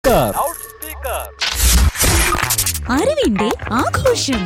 അറിവിന്റെ ആഘോഷം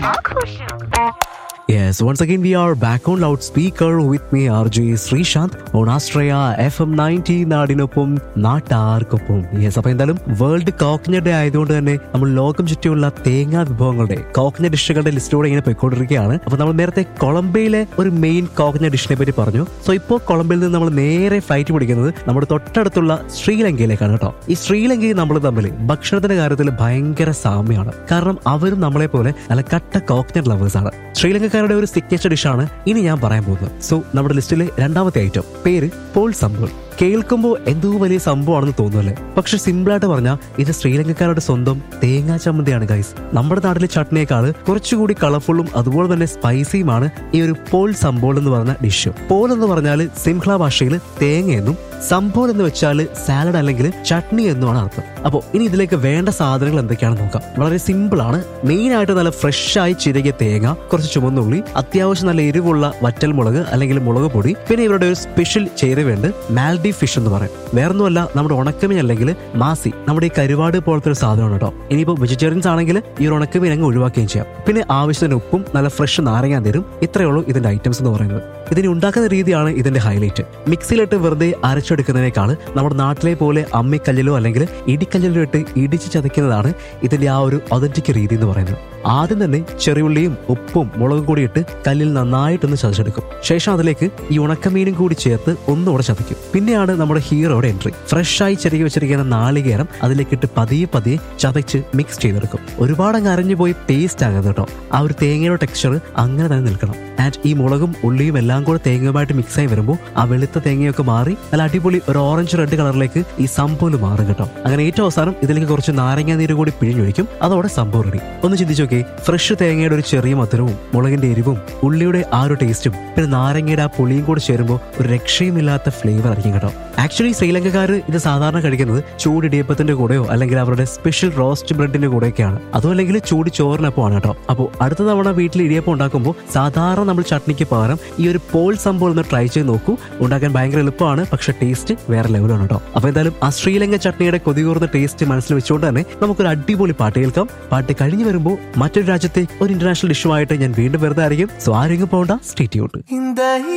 Yes, once again we are back on loudspeaker with me RJ Sreesanth on Astraya FM 90 നാടിനൊപ്പം നാട്ടാർക്കൊപ്പം yes അപ്പൊ എന്തായാലും വേൾഡ് കോക്കനട്ട് ഡേ ആയതുകൊണ്ട് തന്നെ നമ്മൾ ലോകം ചുറ്റിയുള്ള തേങ്ങാ വിഭവങ്ങളുടെ കോക്കനട്ട് ഡിഷുകളുടെ ലിസ്റ്റിലൂടെ ഇങ്ങനെ പോയിക്കൊണ്ടിരിക്കുകയാണ് അപ്പൊ നമ്മൾ നേരത്തെ കൊളംബിയയിലെ ഒരു മെയിൻ കോക്കനട്ട് ഡിഷിനെ പറ്റി പറഞ്ഞു സോ ഇപ്പോൾ കൊളംബിയയിൽ നിന്ന് നമ്മൾ നേരെ ഫ്ലൈറ്റ് പിടിക്കുന്നത് നമ്മുടെ തൊട്ടടുത്തുള്ള ശ്രീലങ്കയിലേക്കാണ് കേട്ടോ ഈ ശ്രീലങ്കയും നമ്മൾ തമ്മിൽ ഭക്ഷണത്തിന്റെ കാര്യത്തിൽ ഭയങ്കര സാമ്യമാണ് കാരണം അവരും നമ്മളെ പോലെ നല്ല കട്ട കോക്കനട്ട് ലവേഴ്സ് ആണ് ശ്രീലങ്കക്കാരുടെ ഒരു സിഗ്നേച്ചർ ഡിഷാണ് ഇനി ഞാൻ പറയാൻ പോകുന്നത് സോ നമ്മുടെ ലിസ്റ്റിലെ രണ്ടാമത്തെ ഐറ്റം പേര് പോൾ സംബോൾ കേൾക്കുമ്പോൾ എന്തോ വലിയ സംഭവമാണെന്ന് തോന്നുമല്ലേ പക്ഷെ സിമ്പിളായിട്ട് പറഞ്ഞാൽ ഇത് ശ്രീലങ്കക്കാരുടെ സ്വന്തം തേങ്ങാ ചമ്മന്തിയാണ് ഗൈസ് നമ്മുടെ നാട്ടിലെ ചട്നിയേക്കാൾ കുറച്ചുകൂടി കളർഫുള്ളും അതുപോലെ തന്നെ സ്പൈസിയുമാണ് ഈ ഒരു പോൾ സംബോൾ എന്ന് പറഞ്ഞ ഡിഷ് പോൾ എന്ന് പറഞ്ഞാൽ സിംഹ്ല ഭാഷയിൽ തേങ്ങയെന്നും സംഭോൾ എന്ന് വെച്ചാൽ സാലഡ് അല്ലെങ്കിൽ ചട്നി എന്നുമാണ് അർത്ഥം അപ്പോൾ ഇനി ഇതിലേക്ക് വേണ്ട സാധനങ്ങൾ എന്തൊക്കെയാണെന്ന് നോക്കാം വളരെ സിമ്പിൾ ആണ് മെയിൻ ആയിട്ട് നല്ല ഫ്രഷ് ആയി ചിരകിയ തേങ്ങ കുറച്ച് ചുമന്നുള്ളി അത്യാവശ്യം നല്ല എരിവുള്ള വറ്റൽ മുളക് അല്ലെങ്കിൽ മുളക് പൊടി പിന്നെ ഇവരുടെ ഒരു സ്പെഷ്യൽ ചേരുവയുണ്ട് മാൽഡി ഫിഷ് എന്ന് പറയും വേറൊന്നുമല്ല നമ്മുടെ ഉണക്കമീൻ അല്ലെങ്കിൽ മാസി നമ്മുടെ ഈ കരുവാട് പോലത്തെ ഒരു സാധനമാണ് കേട്ടോ ഇനിയിപ്പോൾ വെജിറ്റേറിയൻസ് ആണെങ്കിൽ ഈ ഒരു ഉണക്കമീൻ അങ്ങ് ഒഴിവാക്കുകയും ചെയ്യാം പിന്നെ ആവശ്യത്തിന് ഉപ്പും നല്ല ഫ്രഷ് നാരങ്ങാൻ തരും ഇത്രയേ ഉള്ളൂ ഇതിന്റെ ഐറ്റംസ് എന്ന് പറയുന്നത് ഇതിനെ ഉണ്ടാക്കുന്ന രീതിയാണ് ഇതിന്റെ ഹൈലൈറ്റ് മിക്സിയിലിട്ട് വെറുതെ അരച്ചെടുക്കുന്നതിനേക്കാൾ നമ്മുടെ നാട്ടിലെ പോലെ അമ്മിക്കല്ലിലോ അല്ലെങ്കിൽ ഇടിക്കല്ലിലോ ഇട്ട് ഇടിച്ച് ചതയ്ക്കുന്നതാണ് ഇതിന്റെ ആ ഒരു ഒതന്റിക് രീതി എന്ന് പറയുന്നത് ആദ്യം തന്നെ ചെറിയുള്ളിയും ഉപ്പും മുളകും കൂടി ഇട്ട് കല്ലിൽ നന്നായിട്ടൊന്ന് ചതച്ചെടുക്കും ശേഷം അതിലേക്ക് ഈ ഉണക്കമീനും കൂടി ചേർത്ത് ഒന്നുകൂടെ ചതയ്ക്കും പിന്നെയാണ് നമ്മുടെ ഹീറോയുടെ എൻട്രി ഫ്രഷായി ചെറുകി വെച്ചിരിക്കുന്ന നാളികേരം അതിലേക്കിട്ട് പതിയെ പതിയെ ചതച്ച് മിക്സ് ചെയ്തെടുക്കും ഒരുപാട് അങ്ങ് അരഞ്ഞു പോയി ടേസ്റ്റ് ആകുന്നത് കേട്ടോ ആ ഒരു തേങ്ങയുടെ ടെക്സ്ചർ അങ്ങനെ തന്നെ നിൽക്കണം ആൻഡ് ഈ മുളകും ഉള്ളിയും എല്ലാം കൂടെ തേങ്ങയുമായിട്ട് മിക്സ് ആയി വരുമ്പോൾ ആ വെളുത്ത തേങ്ങയൊക്കെ മാറി നല്ല അടിപൊളി ഒരു ഓറഞ്ച് റെഡ് കളറിലേക്ക് ഈ സംഭവം മാറും കേട്ടോ അങ്ങനെ ഏറ്റവും അവസാനം ഇതിലേക്ക് കുറച്ച് നാരങ്ങ നീര് കൂടി പിഴിഞ്ഞൊഴിക്കും അതോടെ സംഭവം റെഡി ഒന്ന് ചിന്തിച്ചു നോക്കി ഫ്രഷ് തേങ്ങയുടെ ഒരു ചെറിയ മധുരവും മുളകിന്റെ എരിവും ഉള്ളിയുടെ ആ ഒരു ടേസ്റ്റും പിന്നെ നാരങ്ങയുടെ ആ പുളിയും കൂടി ചേരുമ്പോൾ ഒരു രക്ഷയുമില്ലാത്ത ഫ്ലേവർ ആയിരിക്കും കേട്ടോ ആക്ച്വലി ശ്രീലങ്കക്കാർ ഇത് സാധാരണ കഴിക്കുന്നത് ചൂട് ഇടിയപ്പത്തിന്റെ കൂടെയോ അല്ലെങ്കിൽ അവരുടെ സ്പെഷ്യൽ റോസ്റ്റ് ബ്രെഡിന്റെ കൂടെയൊക്കെയാണ് അതും അല്ലെങ്കിൽ ചൂട് ചോറിനൊപ്പമാണ് കേട്ടോ അപ്പോൾ അടുത്ത തവണ വീട്ടിൽ ഇടിയപ്പം ഉണ്ടാക്കുമ്പോൾ സാധാരണ നമ്മൾ ചട്നിക്ക് പകരം ഈ ഒരു പോൾ സംഭവം ഒന്ന് ട്രൈ ചെയ്ത് നോക്കൂ ഉണ്ടാക്കാൻ ഭയങ്കര എളുപ്പമാണ് പക്ഷെ ടേസ്റ്റ് വേറെ ലെവലാണ് കേട്ടോ അപ്പൊ എന്തായാലും ആ ശ്രീലങ്ക ചട്നിയുടെ കൊതികൂർന്ന ടേസ്റ്റ് മനസ്സിൽ വെച്ചുകൊണ്ട് തന്നെ നമുക്കൊരു അടിപൊളി പാട്ട് കേൾക്കാം പാട്ട് കഴിഞ്ഞു വരുമ്പോൾ മറ്റൊരു രാജ്യത്തെ ഒരു ഇന്റർനാഷണൽ ഡിഷുമായിട്ട് ഞാൻ വീണ്ടും വെറുതെ ആയിരിക്കും സോ ആരെങ്കിലും പോകണ്ട സ്റ്റേറ്റ് ഔട്ട് இந்த